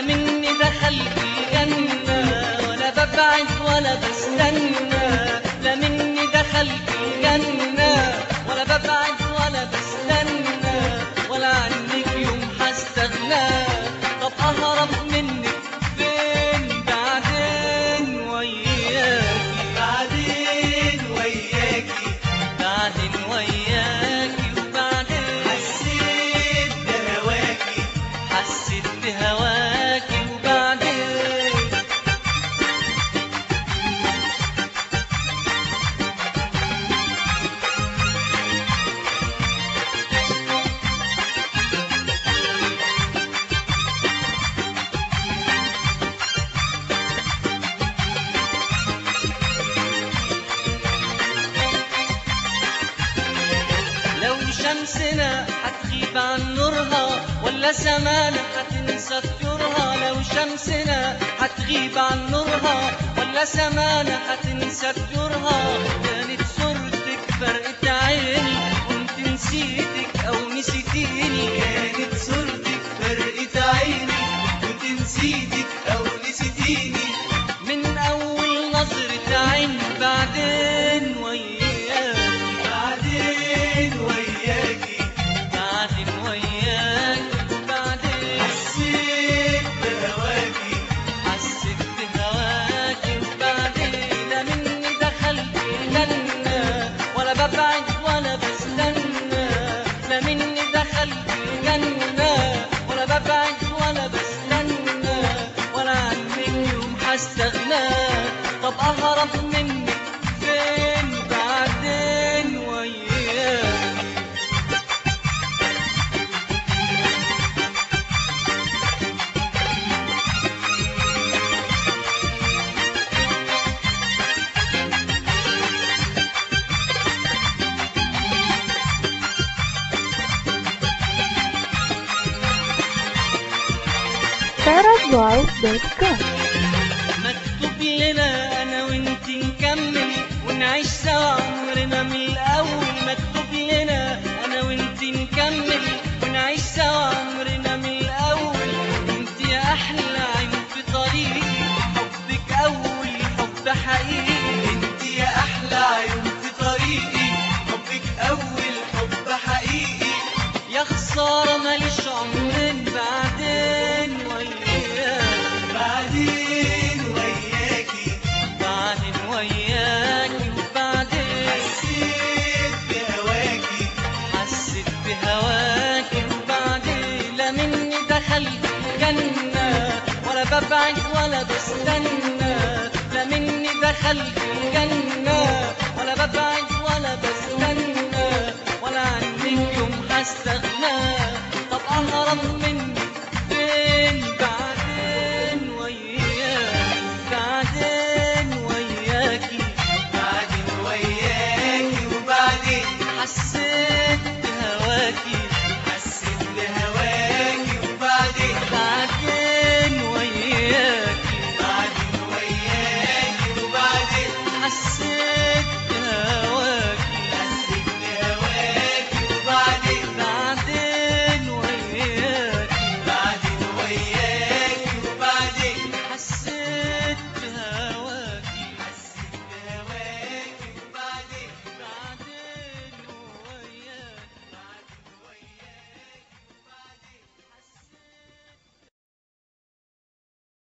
مني دخلت الجنة ولا ببعد ولا بستنى لا مني دخلت الجنة ولا ببعد ولا بستنى ولا عنك يوم هستغنى طب أهرب منك فين بعدين وياكي بعدين وياكي بعدين وياكي وبعدين حسيت بهواكي حسيت بهواكي وبعدين لو شمسنا هتغيب عن نورها ولا سمانا هتنسى طيورها لو شمسنا هتغيب عن نورها ولا سمانا هتنسى طيورها كانت صورتك فرقت عيني كنت نسيتك او نسيتيني كانت صورتك فرقت عيني كنت نسيتك او نسيتيني من اول نظرة عين بعدين وياك بعدين وياكي بعدين وياك بعدين حسيت بهواكي حسيت بهواكي وبعدين لا مني دخلت الجنة ولا ببعد ولا بستنى لا مني دخلت الجنة ولا ببعد ولا بستنى ولا عنك يوم هستغنى طب أهرب منك فين بعدين وياك parasvoice.com مكتوب لنا انا وانت نكمل ونعيش سوا عمرنا من الاول مكتوب لنا انا وانت نكمل ونعيش سوا عمرنا من الاول انت يا احلى عين في طريقي حبك اول حب حقيقي انت يا احلى عيون في طريقي حبك اول حب حقيقي يا خساره ماليش عمرين بعدين وياك بعدين وياكي بعدين وياكي وبعدين حسيت بهواكي حسيت بهواكي وبعدين لا مني دخلت الجنة ولا ببعد ولا بستنى لا مني دخلت الجنة ولا ببعد ولا بستنى ولا عنك يوم هستغنى طب أهرب من